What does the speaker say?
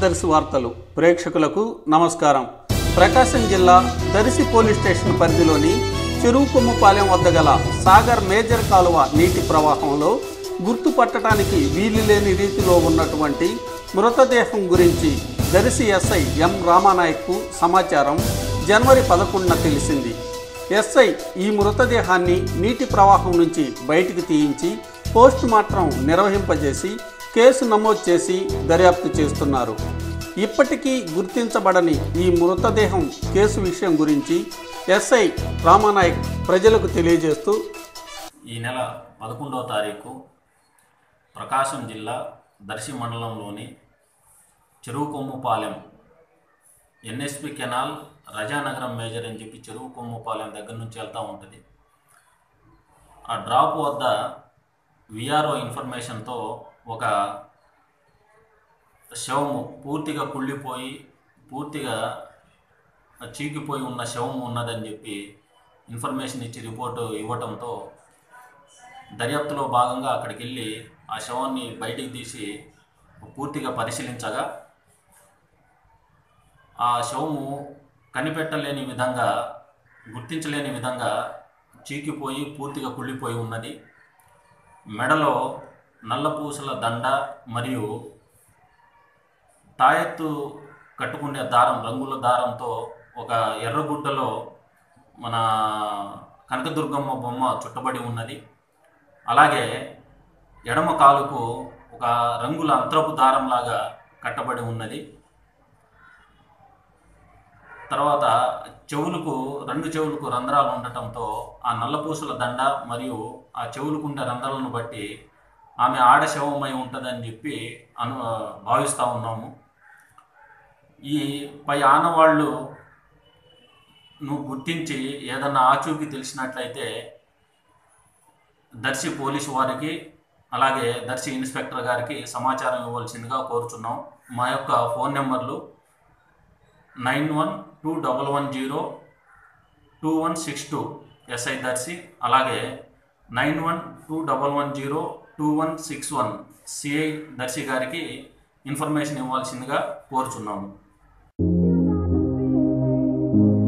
దర్శి వార్తలు ప్రేక్షకులకు నమస్కారం ప్రకాశం జిల్లా దర్శి పోలీస్ స్టేషన్ పరిధిలోని చెరువు కొమ్ముపాలెం వద్ద గల సాగర్ మేజర్ కాలువ నీటి ప్రవాహంలో గుర్తుపట్టడానికి వీలు లేని రీతిలో ఉన్నటువంటి మృతదేహం గురించి దర్శి ఎస్ఐ ఎం రామానాయక్కు సమాచారం జనవరి పదకొండున తెలిసింది ఎస్ఐ ఈ మృతదేహాన్ని నీటి ప్రవాహం నుంచి బయటికి తీయించి పోస్ట్ మార్టం నిర్వహింపజేసి కేసు నమోదు చేసి దర్యాప్తు చేస్తున్నారు ఇప్పటికీ గుర్తించబడని ఈ మృతదేహం కేసు విషయం గురించి ఎస్ఐ రామానాయక్ ప్రజలకు తెలియజేస్తూ ఈ నెల పదకొండవ తారీఖు ప్రకాశం జిల్లా దర్శి మండలంలోని చెరువు Kommupalem NSP canal Rajanagaram major అని చెప్పి చెరువు కొమ్ముపాలెం దగ్గర నుంచి వెళ్తూ ఉంటుంది ఆ డ్రాప్ వద్ద విఆర్ఓ ఇన్ఫర్మేషన్తో ఒక శవము పూర్తిగా కుళ్ళిపోయి పూర్తిగా చీకిపోయి ఉన్న శవం ఉన్నదని చెప్పి ఇన్ఫర్మేషన్ ఇచ్చి రిపోర్టు ఇవ్వటంతో దర్యాప్తులో భాగంగా అక్కడికి వెళ్ళి ఆ శవాన్ని బయటికి తీసి పూర్తిగా పరిశీలించగా ఆ శవము కనిపెట్టలేని విధంగా గుర్తించలేని విధంగా చీకిపోయి పూర్తిగా కుళ్ళిపోయి ఉన్నది మెడలో నల్లపూసల దండ మరియు తాయెత్తు కట్టుకునే దారం రంగుల దారంతో ఒక ఎర్రగుడ్డలో మన కనకదుర్గమ్మ బొమ్మ చుట్టబడి ఉన్నది అలాగే ఎడమ కాలుకు ఒక రంగుల అంతరపు దారంలాగా కట్టబడి ఉన్నది తర్వాత చెవులకు రెండు చెవులకు రంధ్రాలు ఉండటంతో ఆ నల్లపూసల దండ మరియు ఆ చెవులకు ఉండే రంధ్రాలను బట్టి ఆమె ఆడ శవమై ఉంటుందని చెప్పి అను భావిస్తూ ఉన్నాము ఈ పై ఆనవాళ్ళు నువ్వు గుర్తించి ఏదన్నా ఆచూకీ తెలిసినట్లయితే దర్శి పోలీసు వారికి అలాగే దర్శి ఇన్స్పెక్టర్ గారికి సమాచారం ఇవ్వాల్సిందిగా కోరుచున్నాం మా యొక్క ఫోన్ నెంబర్లు nine one two double one zero two one six two SI Darsi అలాగే nine one two double one zero two one six one CI Darsi గారికి ఇన్ఫర్మేషన్ ఇవ్వాల్సిందిగా కోరుచున్నాము